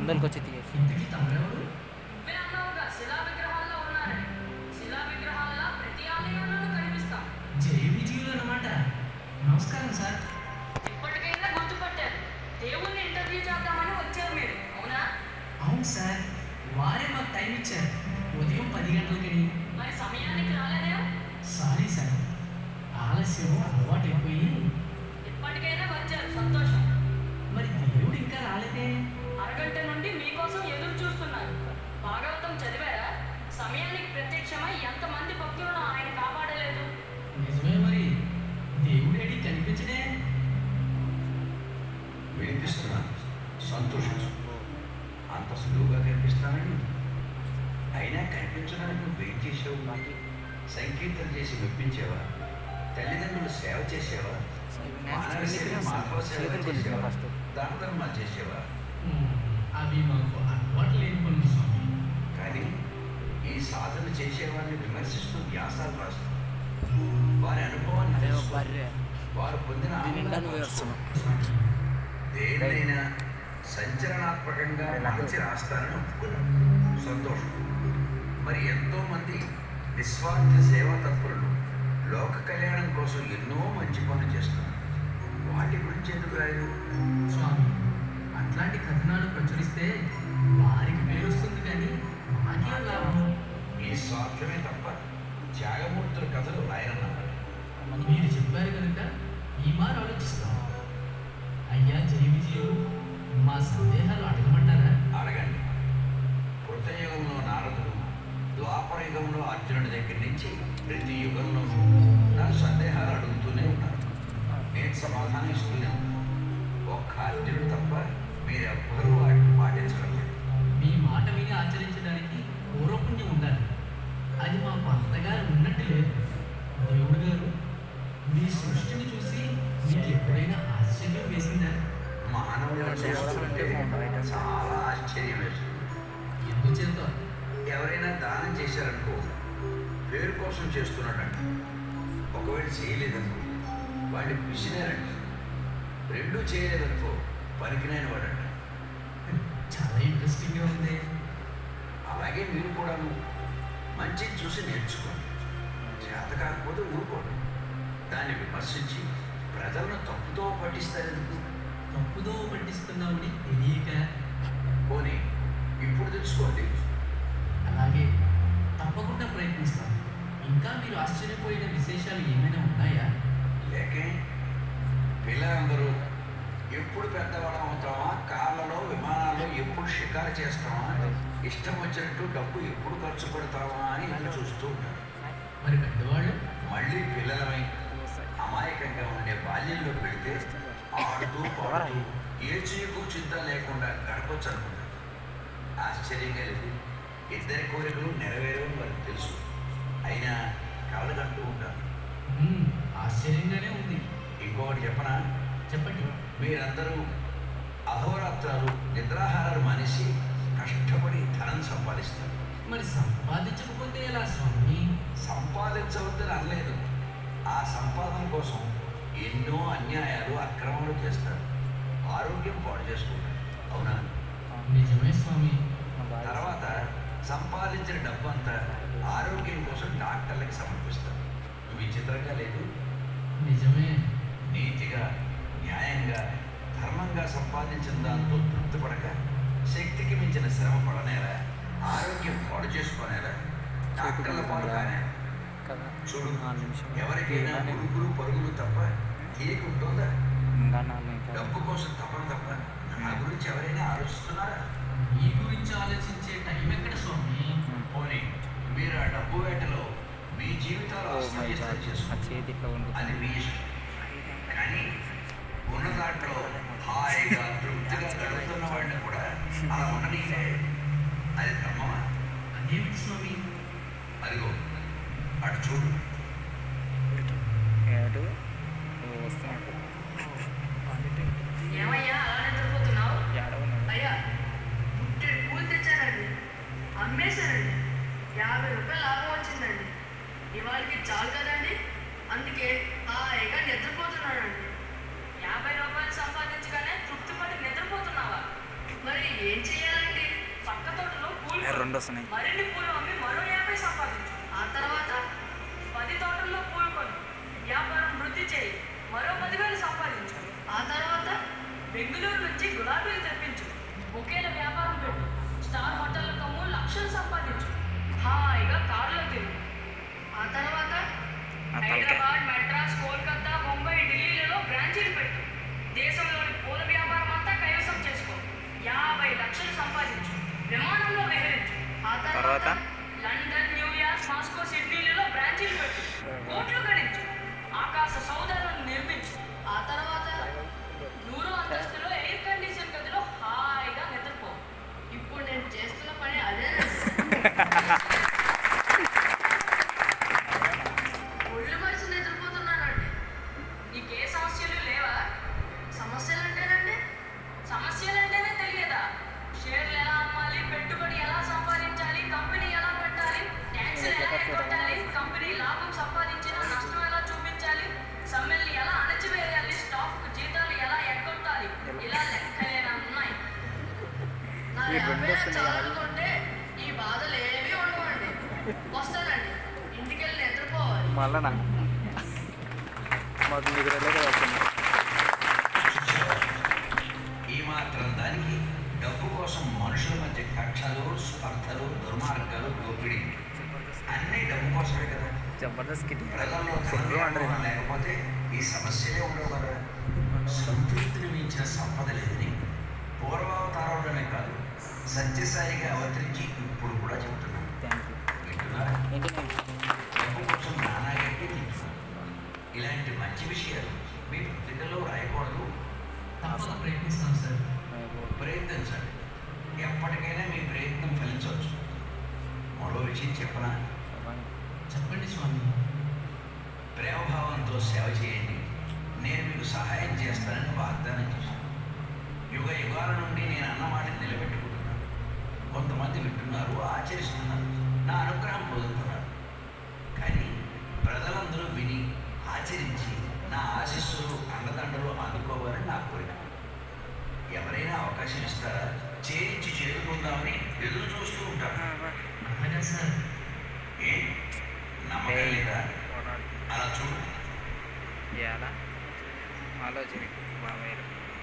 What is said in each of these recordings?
ముందరికి వచ్చి తీయచ్చు ఇంతకీ తమరెవరు నువ్వే అన్నావుగా శిలా విగ్రహాల్లో ఉన్నారని శిలా విగ్రహాల్లో ప్రతి ఆలయంలోనూ కనిపిస్తాం జై విజయులు అన్నమాట నమస్కారం సార్ ఇప్పటికైనా గుర్తుపట్టారు దేవుణ్ణి ఇంటర్వ్యూ చేద్దామని వచ్చారు మీరు అవునా అవును సార్ వారే మాకు టైం ఇచ్చారు ఉదయం పది గంటలకని మరి సమయానికి రాలేదే సారీ సార్ ఆలస్యం అలవాటు అయిపోయి ఇప్పటికైనా వచ్చారు సంతోషం మరి దేవుడు ఇంకా రాలేదే అరగంట నుండి మీకోసం ఎదురు చూస్తున్నారు భాగవతం చదివారా సమయానికి ప్రత్యక్షమై ఎంతమంది భక్తులను ఆయన కాపాడలేదు నిజమే మరి దేవుడేడి కనిపించడే వినిపిస్తున్నాను సంతోషించు అంత సులువుగా కనిపిస్తున్నానని అయినా కనిపించడానికి నువ్వు వెయిట్ చేసావు సంకీర్తన చేసి మెప్పించేవా తల్లిదండ్రులు సేవ చేసేవా మానవ సేవ మాధవ సేవ చేసేవా ఫస్ట్ దాన ధర్మాలు చేసేవా ఉమ్, అవి మాకు అలవాటు లేని పనులు స్వామి కానీ ఈ సాధన చేసేవారిని విమర్శిస్తూ వ్యాసాలు రాస్తూ వారి అనుభవాన్ని అదే తెలుసుకో. బర్రె వారు పొందిన దీని నిండా ఆనందాన్ని నువ్వే పంచుకో. వస్తున్నావు దేన్నైనా సంచలనాత్మకంగా మార్చి రాస్తానని ఒప్పుకున్నాను సంతోషం మరి ఎంతో మంది నిస్వార్థ సేవా తత్పరులు లోక కళ్యాణం కోసం ఎన్నో మంచి పనులు చేస్తున్నారు వాటి గురించి ఎందుకు రాయరు స్వామి అట్లాంటి కథనాలు ప్రచురిస్తే వారికి పేరు వస్తుంది కానీ మాకేం లాభం ఈ స్వార్థమే తప్ప త్యాగమూర్తుల కథలు రాయనన్నారు మీరు చెప్పారు కనుక ఈ మారు ఆలోచిస్తాం అయ్యా జై విజయులు మా సందేహాలు అడగమంటారా అడగండి కృతయుగంలో నారదుడు ద్వాపర యుగంలో అర్జునుడి దగ్గర నుంచి ప్రతి యుగంలో నా సందేహాలు అడుగుతూనే ఉన్నారు నేను సమాధానం ఇస్తూనే ఉన్నాను ఒక్క అర్జునుడు తప్ప మీరెవ్వరూ వాటిని పాటించడం లేదు మీ మాట విని ఆచరించడానికి పూర్వపుణ్యం ఉండాలి అది మాకు అంతగా ఉన్నట్టు లేదు దేవుడు గారు మీ సృష్టిని చూసి మీకు ఎప్పుడైనా ఆశ్చర్యం వేసిందా మానవులను చూస్తుంటే చాలా ఆశ్చర్యం వేస్తుంది ఎందుచేత ఎవరైనా దానం చేశారనుకో పేరు కోసం చేస్తున్నాడంట ఒకవేళ చేయలేదనుకో వాడిని పిసినారంట రెండూ చేయలేదనుకో పనికినైన వాడంట చాలా ఇంట్రెస్టింగ్గా ఉంది అలాగే మీరు కూడాను మంచిని చూసి నేర్చుకోండి చేత కాకపోతే ఊరుకోండి దాన్ని విమర్శించి ప్రజలను తప్పుతో పట్టిస్తారెందుకు తప్పుదో పట్టిస్తున్నామని తెలియక పోనీ ఇప్పుడు తెలుసుకోండి అలాగే తప్పకుండా ప్రయత్నిస్తాం ఇంకా మీరు ఆశ్చర్యపోయిన విశేషాలు ఏమైనా ఉన్నాయా లేకే పిల్లలందరూ ఎప్పుడు పెద్దవాళ్ళం అవుతామా కార్లలో విమానాల్లో ఎప్పుడు షికారు చేస్తామా ఇష్టం వచ్చినట్టు డబ్బు ఎప్పుడు ఖర్చు పెడతామా అని ఎదురు చూస్తూ ఉంటారు మరి పెద్దవాళ్ళు మళ్ళీ పిల్లలమై అమాయకంగా ఉండే బాల్యంలో పెడితే ఆడుతూ పాడుతూ ఏ చీకు చింత లేకుండా గడపచ్చు అనుకుంటారు ఆశ్చర్యంగా లేదు ఇద్దరి కోరికలు నెరవేరవని వారికి తెలుసు అయినా కలగంటూ ఉంటారు మ్మ్, ఆశ్చర్యంగానే ఉంది ఇంకొకటి చెప్పనా చెప్పండి మీరందరూ అహోరాత్రాలు నిద్రాహారాలు మానేసి కష్టపడి ధనం సంపాదిస్తారు మరి సంపాదించకపోతే ఎలా స్వామి సంపాదించవద్దని అనలేదు ఆ సంపాదన కోసం ఎన్నో అన్యాయాలు అక్రమాలు చేస్తారు ఆరోగ్యం పాడు చేసుకుంటారు అవునా నిజమే స్వామి తర్వాత సంపాదించిన డబ్బంతా ఆరోగ్యం కోసం డాక్టర్లకి సమర్పిస్తారు విచిత్రంగా లేదు నిజమే నీతిగా న్యాయంగా ధర్మంగా సంపాదించిన దాంతో తృప్తిపడక శక్తికి మించిన శ్రమ పడనేలా ఆరోగ్యం పాడు చేసుకోనేలా డాక్టర్ల పాలు కానేలా కదా చూడు నాలుగు నిమిషాలు ఎవరికైనా ఉరుకులు పరుగులు తప్ప తీరిక ఉంటుందా ఇంకా నాలుగు నిమిషాలు డబ్బు కోసం తప్పని తప్ప నా గురించి ఎవరైనా ఆలోచిస్తున్నారా మీ గురించి ఆలోచించే టైం ఎక్కడ స్వామి పోనీ మీరు ఆ డబ్బు వేటలో మీ జీవితాలు ఓ మై అస్తవ్యస్తం గాడ్ ఆ చేసుకుంటారు చేతి ఇట్లా అది ఉంటుంది మీ ఇష్టం కానీ ఉన్న దాంట్లో హాయిగా తృప్తిగా గడుపుతున్న వాడిని కూడా అలా ఉండనీలే అది ధర్మమా అదేమిటి స్వామి అదిగో అటు చూడు ఏడు వస్తున్నట్టు ఏమయ్యా అలా నిద్రపోతున్నావు ఏడవను అయ్యా పుట్టెడు పూలు తెచ్చానండి అమ్మేశానండి యాభై రూపాయలు లాభం వచ్చిందండి ఇవాళకి చాలు కదండి అందుకే హాయిగా నిద్రపోతున్నానండి యాభై రూపాయలు సంపాదించగానే తృప్తి పడి నిద్రపోతున్నావా మరి ఏం చేయాలి రెండు వస్తున్నాయి మరిన్ని పూలు అమ్మి మరో యాభై సంపాదించు ఆ తర్వాత పది తోటల్లో పూలు కొని వ్యాపారం వృద్ధి చేయి మరో పదివేలు సంపాదించు ఆ తర్వాత బెంగళూరు నుంచి గులాబీలు తెప్పించు ఒకేల వ్యాపారం పెట్టు స్టార్ హోటల్ కమ్ము లక్షలు సంపాదించు హాయిగా కారులో తిరుగు ఆ తర్వాత ఆ తలకాయ. హైదరాబాద్ మెడ్రాస్ కోల్కతా ముంబై ఢిల్లీలలో బ్రాంచీలు పెట్టు దేశంలోని పూల వ్యాపారం అంతా కైవసం చేసుకో యాభై లక్షలు సంపాదించు విమానంలో విహరించు ఆ తర్వాత? లండన్ న్యూయార్క్ మాస్కో సిడ్నీలలో బ్రాంచీలు పెట్టు కోట్లు గడించు ఆకాశ సౌదాలను నిర్మించు ఆ తర్వాత నూరు అంతస్తులో ఎయిర్ కండిషన్ గదిలో హాయిగా నిద్రపో ఇప్పుడు నేను చేస్తున్న పని అదేనండి ఒళ్ళు మరిచి నిద్రపోతున్నానండి నీకే సమస్యలు లేవా సమస్యలు అంటేనండి సమస్యలు అంటేనే తెలియదా షేర్లు ఎలా అమ్మాలి పెట్టుబడి ఎలా సంపాదించాలి కంపెనీ ఎలా పెట్టాలి ట్యాక్స్లు ఎలా ఎగ్గొట్టాలి కంపెనీ లాభం సంపాదించిన నష్టం ఎలా చూపించాలి సమ్మెల్ని ఎలా అణచివేయాలి స్టాఫ్ జీతాలు ఎలా ఎగ్గొట్టాలి ఇలా లెక్కలేనా ఉన్నాయి నా ఈ రెండు యాభై వస్తున్నాయి కదా. చదువుకుంటే ఈ బాధలు ఏమీ ఉండవండి వస్తానండి ఇంటికి వెళ్ళి నిద్రపోవాలి మళ్ళా నా మాకు నిద్రలే కదా వస్తుంది ఈ మాత్రం దానికి డబ్బు కోసం మనుషుల మధ్య కక్షలు స్పర్ధలు దుర్మార్గాలు దోపిడీ అన్నీ డబ్బు కోసమే కదా జబర్దస్త్ కిట్ ప్రజల్లో ఫుల్ వండరు ధనవ్యామోహం లేకపోతే ఈ సమస్యలే ఉండవు కదా సంతృప్తిని మించిన సంపద లేదని పూర్వావతారంలోనే కాదు సత్యసాయిగా అవతరించి ఇప్పుడు కూడా చెబుతున్నాను థ్యాంక్ యూ వింటున్నారా ఏంటి నేను డబ్బు కోసం నానాగట్టి తింటున్నాను ఇలాంటి మంచి విషయాలు మీ పత్రికల్లో రాయకూడదు తప్పక ప్రయత్నిస్తాం సార్ ప్రయత్నించండి ఎప్పటికైనా మీ ప్రయత్నం ఫలించవచ్చు మరో విషయం చెప్పనా చెప్పండి స్వామి ప్రేమభావంతో సేవ చేయండి నేను మీకు సహాయం చేస్తానని వాగ్దానం చేశాను యుగ యుగాల నుండి నేను అన్నమాటని నిలబెట్టుకుంటున్నాను కొంతమంది వింటున్నారు ఆచరిస్తున్నారు నా అనుగ్రహం పొందుతున్నారు కానీ ప్రజలందరూ విని ఆచరించి నా ఆశీస్సులు అండదండలు అందుకోవాలని నా కోరిక ఎవరైనా అవకాశం ఇస్తారా చేయించి చేరుకుందామని ఎదురు చూస్తూ ఉంటారు అలాగా సార్ ఏ నమ్మకం లేదా అలా చూడు చేయాలా ఆలోచన బాబాయ్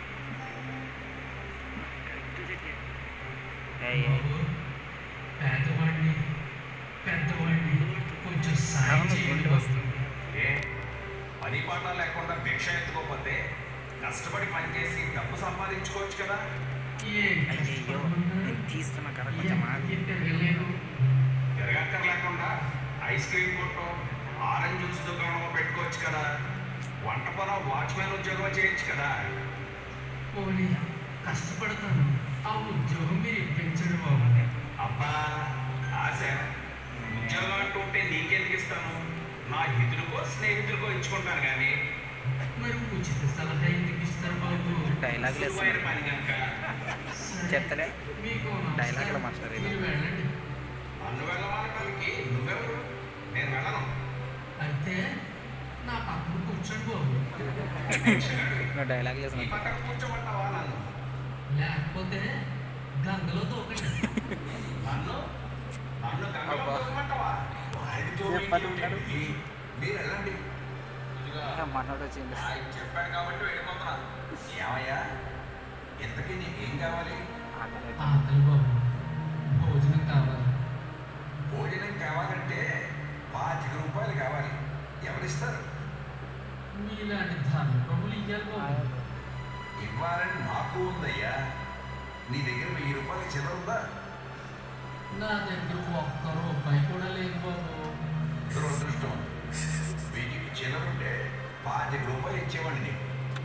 ఏయ్ ఏయ్. బాబు పేదవాడిని పెద్దవాడిని కొంచెం సాయం అవును, చేయండి గుండె బాబు. వస్తుంది. ఏ పని పాట లేకుండా భిక్ష ఎత్తుకోకపోతే కష్టపడి పనిచేసి డబ్బు సంపాదించుకోవచ్చు కదా ఏం అయ్యయ్యో కష్టపడుతున్నారు? నేను తీస్తున్నా కదా కొంచెం ఆగు. ఏం తిరగలేను. తిరగక్కర్ లేకుండా ఐస్ క్రీమ్ కొట్టో ఆరెంజ్ జ్యూస్ దుకాణం పెట్టుకోవచ్చు కదా వంట పొలం వాచ్మెన్ ఉద్యోగం చేయొచ్చు కదా పోనీ కష్టపడతాను ఆ ఉద్యోగం మీరు ఇప్పించండి బాబు అబ్బా ఆశ ఉద్యోగం అంటూ ఉంటే నీకెందుకు ఇస్తాను నా హితుడికో స్నేహితుడికో ఇచ్చుకుంటాను కానీ మరి ఉచిత సలహా ఎందుకు ఇస్తారు బాబు డైలాగులు సులువైన వేస్తున్నా పని కనుక సరే, చెప్తలే మీకు డైలాగులు నమస్కారం. మాస్టర్ ఇది. మీరు వెళ్ళండి నన్ను వెళ్ళమనటానికి నువ్వెవరు నేను వెళ్ళను అయితే నా పక్కన కూర్చోండి బాబు భిక్షగాడు, నువ్వు డైలాగ్ ఈ చేసిన పక్కన కూర్చోమంటావా నన్ను లేకపోతే గంగలో దూకండి నన్ను నన్ను గంగలో అబ్బా. తోకమంటావా? వాడితో చెప్పండి మీకేమిటి? ఉంటాడు. ఈ- మీరు వెళ్ళండి ఇదిగో, మనోడు వచ్చింది ఆయన చెప్పాడు కాబట్టి వెళ్ళిపోతున్నాను ఏమయ్యా ఇంతకీ నీకేం కావాలి ఆకలి ఆకలి బాబు భోజనం కావాలి భోజనం కావాలంటే పాతిక రూపాయలు కావాలి ఎవరిస్తారు మీలాంటి ధర్మ ప్రభులు ఇయ్యాలి బాబు ఇవ్వాలని నాకు ఉందయ్యా నీ దగ్గర వెయ్యి రూపాయలకి చిల్లర ఉందా నా దగ్గర ఒక్క రూపాయి కూడా లేదు బాబు దురదృష్టం వీటికి చిల్లర ఉంటే పాతిక రూపాయలు ఇచ్చేవాడిని నీకు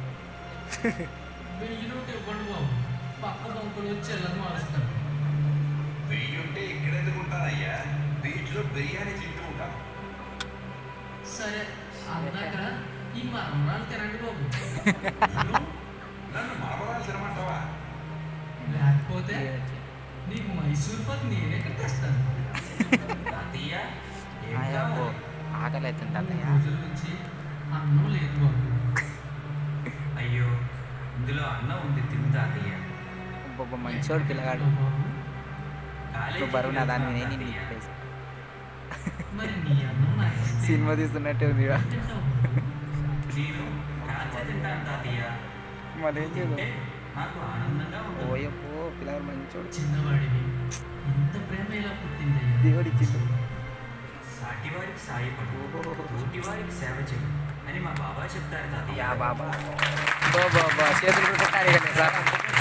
వెయ్యి నోటు ఇవ్వండి బాబు పక్క బంకులు వచ్చి వెళ్ళని మారుస్తారు వెయ్యి ఉంటే ఇక్కడెందుకు ఉంటానయ్యా బీచ్లో బిర్యానీ తింటూ ఉంటాను సరే అందాక ఈ మరణాలు తినండి బాబు నన్ను నన్ను మరమరాలు తినమంటావా లేకపోతే నీకు మైసూర్ పాక్ నేనే తెస్తాను తాతయ్య ఏం అయ్యో కావాలి? ఆకలి అవుతుంది మూడు తాతయ్య రోజుల నుంచి అన్నం లేదు బాబు అయ్యో ఇందులో అన్నం ఉంది తిందా అయ్యా బొబ్బ మంచోడు పిల్లగాడు బాబు నువ్వు బరువు నా దాని మీద నేను తాతయ్య. ప్లేస్ మరి నీ అన్నం నాకు ఇస్తే సినిమా తీస్తున్నట్టే ఉంది ఇక. తింటావు. నేను రాత్రి తింటాను తాతయ్య మళ్ళీ ఏం తింటే చేద్దాం నాకు ఆనందంగా ఉంటుంది ఓయప్పో పిల్లలు మంచోడు చిన్నవాడివి ఇంత ప్రేమ ఎలా పుట్టిందయ్యా దేవుడు ఇచ్చిండు సాటి వారికి సాయపడు తోటి వారికి సేవ చేయి అని మా బాబా చెప్తారు తాతయ్య యా బాబా బో బాబా చేతులు కూడా పెట్టాలి కదా సార్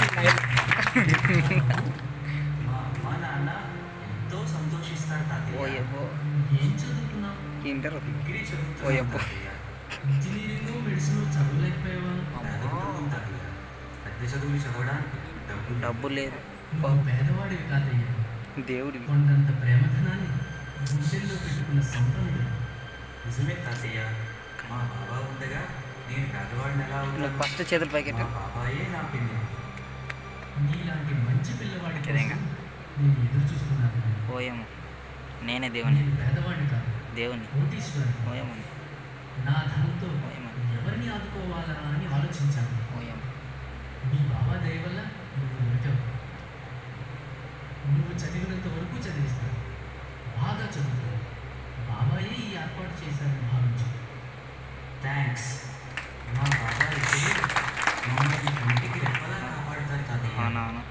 మా అమ్మ నాన్న ఎంతో సంతోషిస్తారు తాతయ్య ఓయప్పో ఏం చదువుతున్నావు ఇంటర్ డిగ్రీ చదువుతున్నాను ఓయప్పో. తాతయ్య ఇంజనీరింగ్ మెడిసిన్ చదవలేకపోయావా పేద కుటుంబం తాతయ్య పెద్ద చదువులు చదవడానికి డబ్బు డబ్బు లేదు నువ్వు పేదవాడివి కాదయ్యా దేవుడి కొండంత ప్రేమధనాన్ని గుండెల్లో పెట్టుకున్న సంపన్నుడు నిజమే తాతయ్య మా బాబా ఉండగా నేను పేదవాడిని ఎలా నువ్వు ఉంటాను ఫస్ట్ చేతులు మా పైకెట్టు బాబాయే నా పిన్ని నీలాంటి మంచి పిల్లవాడి నిజంగా? కోసం నేను ఎదురు చూస్తున్నాను ఓయమ్మ నేనే దేవుని నేను పేదవాడిని కాదు దేవుని కోటీశ్వరుడు ఓయమ్మ నా ధనంతో ఓయమ్మ ఎవరిని ఆదుకోవాలా అని ఆలోచించాను ఓయమ్మ మీ బాబా దయ వల్ల నువ్వు దొరికావు నువ్వు చదివినంత వరకు చదివిస్తావు బాగా చదువుతావు బాబాయే ఈ ఏర్పాటు చేశారని భావించు థ్యాంక్స్ మా బాబా ఇద్దరు మమ్మల్ని కంటికి రెప్పలా కాపాడుతారు తాతయ్య అవునవును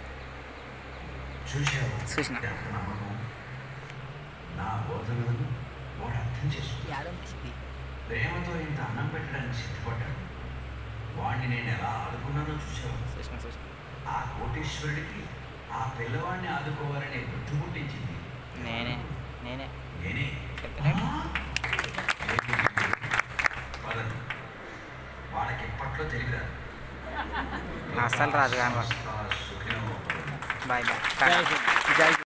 చూశావు చూసిన. ఎంత నమ్మకం నా బోధనలను వాడు అర్థం చేసుకున్నాడు ప్రేమతో ఇంత అన్నం పెట్టడానికి సిద్ధపడ్డాడు వాడిని నేను ఎలా ఆడుకున్నానో చూసావు చూసిన చూసిన ఆ కోటేశ్వరుడికి ఆ పిల్లవాడిని ఆదుకోవాలనే బుద్ధి పుట్టించింది నేనే నేనే నేనే చెప్పలేను. పదండి వాళ్ళకి ఎప్పట్లో తెలియదు అస్సలు రాదు కానీ సుఖినో బాయ్ బాయ్ జై